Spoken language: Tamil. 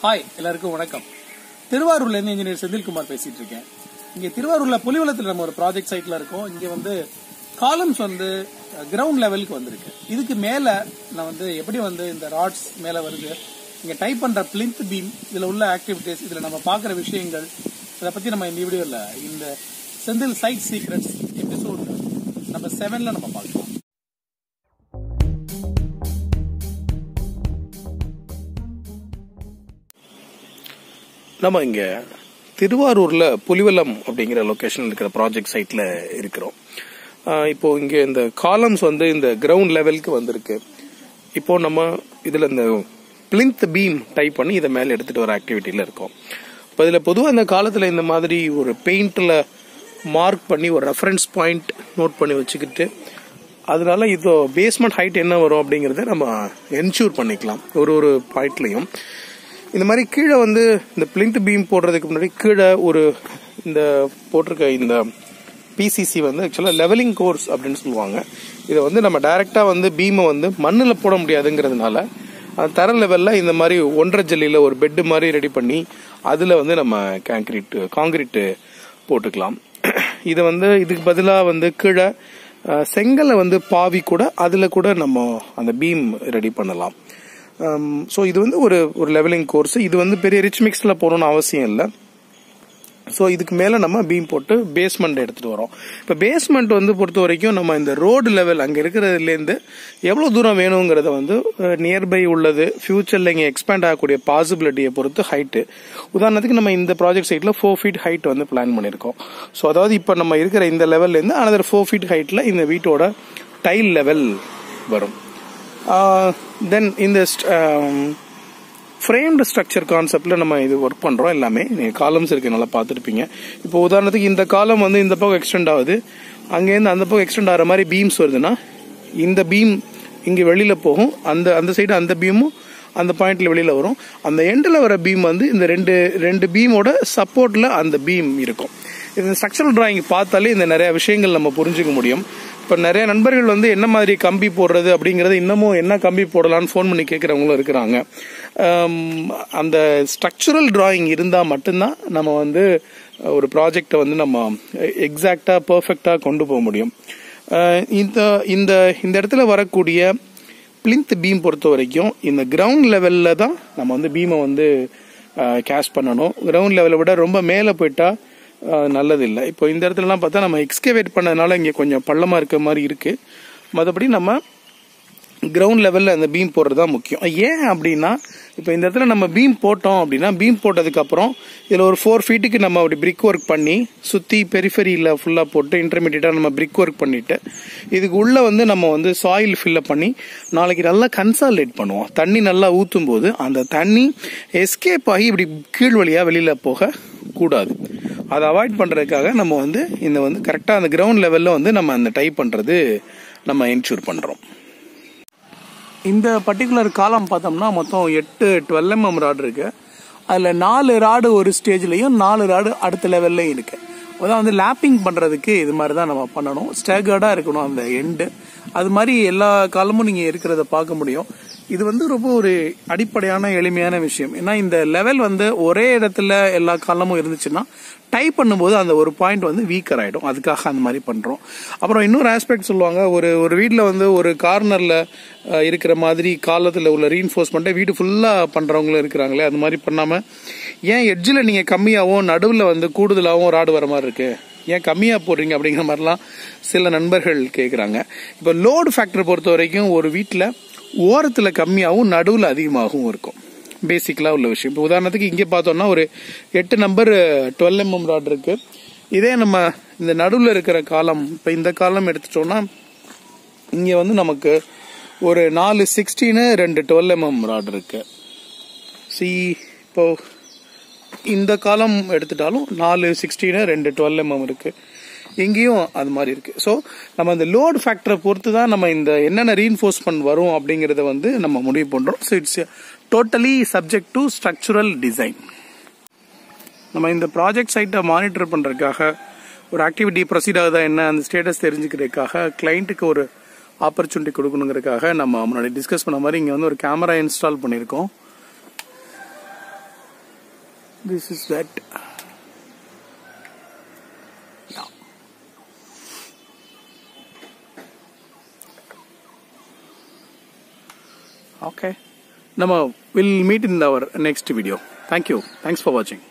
ஹாய் எல்லாருக்கும் வணக்கம் திருவாரூர்ல இருந்து இன்ஜினியர் செந்தில்குமார் பேசிட்டு இருக்கேன் இங்க திருவாரூர்ல புலிவலத்தில் நம்ம ஒரு ப்ராஜெக்ட் சைட்ல இருக்கோம் இங்க வந்து காலம்ஸ் வந்து கிரவுண்ட் லெவலுக்கு வந்திருக்கு இதுக்கு மேல நான் வந்து எப்படி வந்து இந்த ராட்ஸ் மேல வருது இங்க டைப் பண்ற பிளிந்த் பீம் இதுல உள்ள ஆக்டிவிட்டிஸ் இதுல நம்ம பாக்குற விஷயங்கள் இதை பத்தி நம்ம இந்த வீடியோல இந்த செந்தில் சைட் சீக்ரெட்ஸ் எபிசோட் நம்ம செவன்ல நம்ம பார்க்கலாம் நம்ம இங்க திருவாரூர்ல புலிவலம் அப்படிங்கிற லொகேஷன்ல இருக்கிற ப்ராஜெக்ட் சைட்ல இருக்கிறோம் ஆஹ் இப்போ இங்க இந்த காலம்ஸ் வந்து இந்த கிரவுண்ட் லெவலுக்கு வந்திருக்கு இப்போ நம்ம இதுல இந்த பிளிந்த் பீம் டைப் பண்ணி இதை மேல எடுத்துட்டு வர ஆக்டிவிட்டியில இருக்கோம் இப்போ இதுல பொதுவாக இந்த காலத்துல இந்த மாதிரி ஒரு பெயிண்ட்ல மார்க் பண்ணி ஒரு ரெஃபரன்ஸ் பாயிண்ட் நோட் பண்ணி வச்சுக்கிட்டு அதனால இது பேஸ்மெண்ட் ஹைட் என்ன வரும் அப்படிங்கறத நம்ம என்ஷூர் பண்ணிக்கலாம் ஒரு ஒரு பாயிண்ட்லயும் இந்த மாதிரி கீழே வந்து இந்த பிளிந்த் பீம் போடுறதுக்கு முன்னாடி கீழே ஒரு இந்த போட்டிருக்க இந்த பிசிசி வந்து ஆக்சுவலாக லெவலிங் கோர்ஸ் அப்படின்னு சொல்லுவாங்க இதை வந்து நம்ம டைரக்டா வந்து பீமை வந்து மண்ணில் போட முடியாதுங்கிறதுனால அது தர லெவலில் இந்த மாதிரி ஒன்றரை ஜல்லியில் ஒரு பெட்டு மாதிரி ரெடி பண்ணி அதில் வந்து நம்ம காங்கிரீட் காங்கிரீட் போட்டுக்கலாம் இதை வந்து இதுக்கு பதிலாக வந்து கீழே அஹ், செங்கலை வந்து பாவி கூட அதில் கூட நம்ம அந்த பீம் ரெடி பண்ணலாம் ஸோ இது வந்து ஒரு ஒரு லெவலிங் கோர்ஸ் இது வந்து பெரிய ரிச் மிக்ஸில் போகணும்னு அவசியம் இல்லை ஸோ இதுக்கு மேலே நம்ம பீம் போட்டு பேஸ்மெண்ட் எடுத்துகிட்டு வரோம் இப்போ பேஸ்மெண்ட் வந்து பொறுத்த வரைக்கும் நம்ம இந்த ரோடு லெவல் அங்கே இருக்கிறதுலேருந்து எவ்வளோ தூரம் வேணுங்கிறத வந்து நியர்பை உள்ளது ஃபியூச்சரில் இங்கே எக்ஸ்பேண்ட் ஆகக்கூடிய பாசிபிலிட்டியை பொறுத்து ஹைட்டு உதாரணத்துக்கு நம்ம இந்த ப்ராஜெக்ட் சைட்டில் ஃபோர் ஃபீட் ஹைட் வந்து பிளான் பண்ணியிருக்கோம் ஸோ அதாவது இப்போ நம்ம இருக்கிற இந்த லெவல்லேருந்து அனதர் ஃபோர் ஃபீட் ஹைட்டில் இந்த வீட்டோட டைல் லெவல் வரும் தென் இந்த ஃப்ரேம்டு ஸ்ட்ரக்சர் கான்செப்ட்ல நம்ம இது ஒர்க் பண்றோம் எல்லாமே நீங்க காலம்ஸ் இருக்கு நல்லா பார்த்துருப்பீங்க இப்போ உதாரணத்துக்கு இந்த காலம் வந்து இந்த பக்கம் எக்ஸ்டெண்ட் ஆகுது அங்கேருந்து அந்த பக்கம் எக்ஸ்டெண்ட் ஆகிற மாதிரி பீம்ஸ் வருதுன்னா இந்த பீம் இங்க வெளியில போகும் அந்த அந்த சைடு அந்த பீமும் அந்த பாயிண்ட்ல வெளியில வரும் அந்த எண்டில் வர பீம் வந்து இந்த ரெண்டு ரெண்டு பீமோட சப்போர்ட்ல அந்த பீம் இருக்கும் இந்த ஸ்ட்ரக்சரல் டிராயிங் பார்த்தாலே இந்த நிறைய விஷயங்கள் நம்ம புரிஞ்சுக்க முடியும் இப்போ நிறைய நண்பர்கள் வந்து என்ன மாதிரி கம்பி போடுறது அப்படிங்கறது இன்னமும் என்ன கம்பி போடலாம்னு ஃபோன் பண்ணி கேட்குறவங்களும் இருக்கிறாங்க ஆம், அந்த ஸ்ட்ரக்சரல் டிராயிங் இருந்தால் மட்டும்தான் நம்ம வந்து ஒரு ப்ராஜெக்டை வந்து நம்ம எக்ஸாக்டாக பர்ஃபெக்டாக கொண்டு போக முடியும் அஹ், இந்த இந்த இந்த இடத்துல வரக்கூடிய பிளிந்த் பீம் பொறுத்த வரைக்கும் இந்த கிரவுண்ட் லெவலில் தான் நம்ம வந்து பீமை வந்து கேஷ் பண்ணணும் கிரவுண்ட் லெவலை விட ரொம்ப மேலே போயிட்டா அஹ், நல்லது இல்லை இப்போ இந்த இடத்துலலாம் பார்த்தா நம்ம எக்ஸ்கவேட் பண்ணதுனால இங்கே கொஞ்சம் பள்ளமாக இருக்க மாதிரி இருக்கு மற்றபடி நம்ம கிரவுண்ட் லெவலில் அந்த பீம் போடுறது தான் முக்கியம் ஏன் அப்படின்னா இப்போ இந்த இடத்துல நம்ம பீம் போட்டோம் அப்படின்னா பீம் போட்டதுக்கப்புறம் இதில் ஒரு ஃபோர் ஃபீட்டுக்கு நம்ம அப்படி பிரிக் ஒர்க் பண்ணி சுற்றி பெரிஃபெரியில் ஃபுல்லாக போட்டு இன்டர்மீடியட்டாக நம்ம பிரிக் ஒர்க் பண்ணிட்டு இதுக்கு உள்ளே வந்து நம்ம வந்து சாயில் ஃபில்லப் பண்ணி நாளைக்கு நல்லா கன்சாலேட் பண்ணுவோம் தண்ணி நல்லா ஊற்றும் போது அந்த தண்ணி எஸ்கேப் ஆகி இப்படி கீழ் வழியாக வெளியில் போக கூடாது அதை அவாய்ட் பண்ணுறதுக்காக நம்ம வந்து இந்த வந்து கரெக்டாக அந்த கிரவுண்ட் லெவலில் வந்து நம்ம அந்த டைப் பண்ணுறது நம்ம என்ஷூர் பண்ணுறோம் இந்த பர்டிகுலர் காலம் பார்த்தோம்னா மொத்தம் எட்டு டுவெல் எம்எம் ராடு இருக்கு அதில் நாலு ராடு ஒரு ஸ்டேஜ்லையும் நாலு ராடு அடுத்த லெவல்லையும் இருக்கு அதான் வந்து லேப்பிங் பண்ணுறதுக்கு இது மாதிரி தான் நம்ம பண்ணணும் ஸ்டேகர்டாக இருக்கணும் அந்த எண்டு அது மாதிரி எல்லா காலமும் நீங்கள் இருக்கிறத பார்க்க முடியும் இது வந்து ரொம்ப ஒரு அடிப்படையான எளிமையான விஷயம் ஏன்னா இந்த லெவல் வந்து ஒரே இடத்துல எல்லா காலமும் இருந்துச்சுன்னா டைப் பண்ணும்போது அந்த ஒரு பாயிண்ட் வந்து வீக்கர் ஆயிடும் அதுக்காக அந்த மாதிரி பண்றோம் அப்புறம் இன்னொரு ஆஸ்பெக்ட் சொல்லுவாங்க ஒரு ஒரு வீட்டில் வந்து ஒரு கார்னர்ல இருக்கிற மாதிரி காலத்தில் உள்ள ரீஎன்ஃபோர்ஸ்மெண்ட்டை வீடு ஃபுல்லாக பண்றவங்களும் இருக்கிறாங்களே அது மாதிரி பண்ணாம ஏன் எட்ஜில் நீங்க கம்மியாகவும் நடுவில் வந்து கூடுதலாகவும் ராடு வர மாதிரி இருக்கு ஏன் கம்மியா போடுறீங்க அப்படிங்கிற மாதிரிலாம் சில நண்பர்கள் கேட்குறாங்க இப்போ லோடு ஃபேக்டர் பொறுத்த வரைக்கும் ஒரு வீட்டில் ஓரத்தில் கம்மியாகவும் நடுவில் அதிகமாகவும் இருக்கும் பேசிக்கலாக உள்ள விஷயம் இப்போ உதாரணத்துக்கு இங்கே பார்த்தோம்னா ஒரு எட்டு நம்பர் டுவெல் எம்எம் ராட் இருக்கு இதே நம்ம இந்த நடுவில் இருக்கிற காலம் இப்போ இந்த காலம் எடுத்துட்டோம்னா இங்கே வந்து நமக்கு ஒரு நாலு சிக்ஸ்டீனு ரெண்டு டுவெல் எம்எம் ராட் இருக்கு சி இப்போ இந்த காலம் எடுத்துட்டாலும் நாலு சிக்ஸ்டீனு ரெண்டு டுவெல் எம்எம் இருக்கு இங்கேயும் அது மாதிரி இருக்கு ஸோ நம்ம அந்த லோட் ஃபேக்டரை பொறுத்து தான் நம்ம இந்த என்னென்ன ரீஎன்ஃபோர்ஸ்மெண்ட் வரும் அப்படிங்கறத வந்து நம்ம முடிவு பண்றோம் so it's totally subject to structural design நம்ம இந்த ப்ராஜெக்ட் சைட்டை மானிட்டர் பண்றதுக்காக ஒரு ஆக்டிவிட்டி ப்ரொசீட் ஆகுதா என்ன அந்த ஸ்டேட்டஸ் தெரிஞ்சுக்கிறதுக்காக கிளைண்ட்டுக்கு ஒரு ஆப்பர்ச்சுனிட்டி கொடுக்கணுங்கிறதுக்காக நம்ம முன்னாடி டிஸ்கஸ் பண்ண மாதிரி இங்கே வந்து ஒரு கேமரா இன்ஸ்டால் பண்ணியிருக்கோம் this is that yeah okay நம்ம will meet in our next video thank you thanks for watching